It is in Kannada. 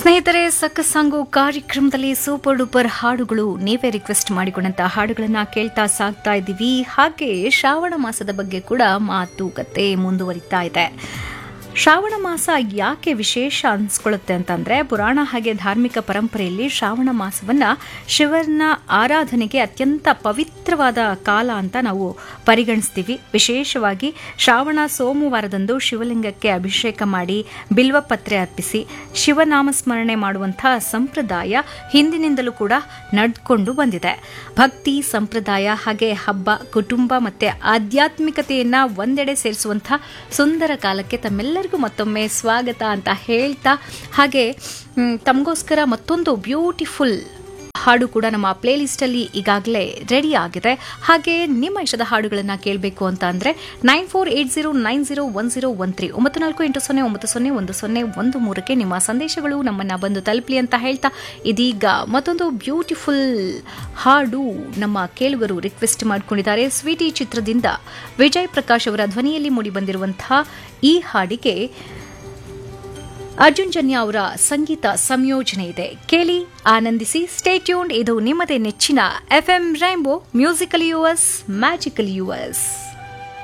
ಸ್ನೇಹಿತರೆ ಸಕ್ಕ ಸಾಂಗು ಕಾರ್ಯಕ್ರಮದಲ್ಲಿ ಸೂಪರ್ ಡೂಪರ್ ಹಾಡುಗಳು ನೀವೇ ರಿಕ್ವೆಸ್ಟ್ ಮಾಡಿಕೊಂಡಂತ ಹಾಡುಗಳನ್ನ ಕೇಳ್ತಾ ಸಾಗ್ತಾ ಇದ್ದೀವಿ ಹಾಗೆ ಶ್ರಾವಣ ಮಾಸದ ಬಗ್ಗೆ ಕೂಡ ಮಾತುಕತೆ ಮುಂದುವರಿತಾ ಇದೆ ಶ್ರಾವಣ ಮಾಸ ಯಾಕೆ ವಿಶೇಷ ಅನ್ಸ್ಕೊಳ್ಳುತ್ತೆ ಅಂತಂದ್ರೆ ಪುರಾಣ ಹಾಗೆ ಧಾರ್ಮಿಕ ಪರಂಪರೆಯಲ್ಲಿ ಶ್ರಾವಣ ಮಾಸವನ್ನ ಶಿವನ ಆರಾಧನೆಗೆ ಅತ್ಯಂತ ಪವಿತ್ರವಾದ ಕಾಲ ಅಂತ ನಾವು ಪರಿಗಣಿಸ್ತೀವಿ ವಿಶೇಷವಾಗಿ ಶ್ರಾವಣ ಸೋಮವಾರದಂದು ಶಿವಲಿಂಗಕ್ಕೆ ಅಭಿಷೇಕ ಮಾಡಿ ಬಿಲ್ವಪತ್ರೆ ಅರ್ಪಿಸಿ ಶಿವನಾಮಸ್ಮರಣೆ ಮಾಡುವಂತಹ ಸಂಪ್ರದಾಯ ಹಿಂದಿನಿಂದಲೂ ಕೂಡ ನಡ್ಕೊಂಡು ಬಂದಿದೆ ಭಕ್ತಿ ಸಂಪ್ರದಾಯ ಹಾಗೆ ಹಬ್ಬ ಕುಟುಂಬ ಮತ್ತೆ ಆಧ್ಯಾತ್ಮಿಕತೆಯನ್ನ ಒಂದೆಡೆ ಸೇರಿಸುವಂತಹ ಸುಂದರ ಕಾಲಕ್ಕೆ ತಮ್ಮೆಲ್ಲರಿಗೂ ಮತ್ತೊಮ್ಮೆ ಸ್ವಾಗತ ಅಂತ ಹೇಳ್ತಾ ಹಾಗೆ ಮ್, ತಮಗೋಸ್ಕರ ಮತ್ತೊಂದು ಬ್ಯೂಟಿಫುಲ್ ಹಾಡು ಕೂಡ ನಮ್ಮ ಪ್ಲೇ ಲಿಸ್ಟಲ್ಲಿ ಈಗಾಗಲೇ ರೆಡಿ ಆಗಿದೆ ಹಾಗೆ ನಿಮ್ಮ ಇಷ್ಟದ ಹಾಡುಗಳನ್ನು ಕೇಳಬೇಕು ಅಂತ ಅಂದರೆ nine four eight zero nine zero one zero one three ಒಂಬತ್ತು ನಾಲ್ಕು ಎಂಟು ಸೊನ್ನೆ ಒಂಬತ್ತು ಸೊನ್ನೆ ಒಂದು ಸೊನ್ನೆ ಒಂದು ಮೂರಕ್ಕೆ ನಿಮ್ಮ ಸಂದೇಶಗಳು ನಮ್ಮನ್ನು ಬಂದು ತಲುಪಲಿ ಅಂತ ಹೇಳ್ತಾ ಇದೀಗ ಮತ್ತೊಂದು ಬ್ಯೂಟಿಫುಲ್ ಹಾಡು ನಮ್ಮ ಕೇಳುಗರು ರಿಕ್ವೆಸ್ಟ್ ಮಾಡಿಕೊಂಡಿದ್ದಾರೆ ಸ್ವೀಟಿ ಚಿತ್ರದಿಂದ ವಿಜಯ್ ಪ್ರಕಾಶ್ ಅವರ ಧ್ವನಿಯಲ್ಲಿ ಮೂಡಿಬಂದಿರುವಂತಹ ಈ ಹಾಡಿಗೆ ಅರ್ಜುನ್ ಜನ್ಯ ಅವರ ಸಂಗೀತ ಸಂಯೋಜನೆ ಇದೆ ಕೇಳಿ ಆನಂದಿಸಿ ಸ್ಟೇ ಟ್ಯೂನ್ಡ್ ಇದು ನಿಮ್ಮದೇ ನೆಚ್ಚಿನ FM rainbow musical us magical US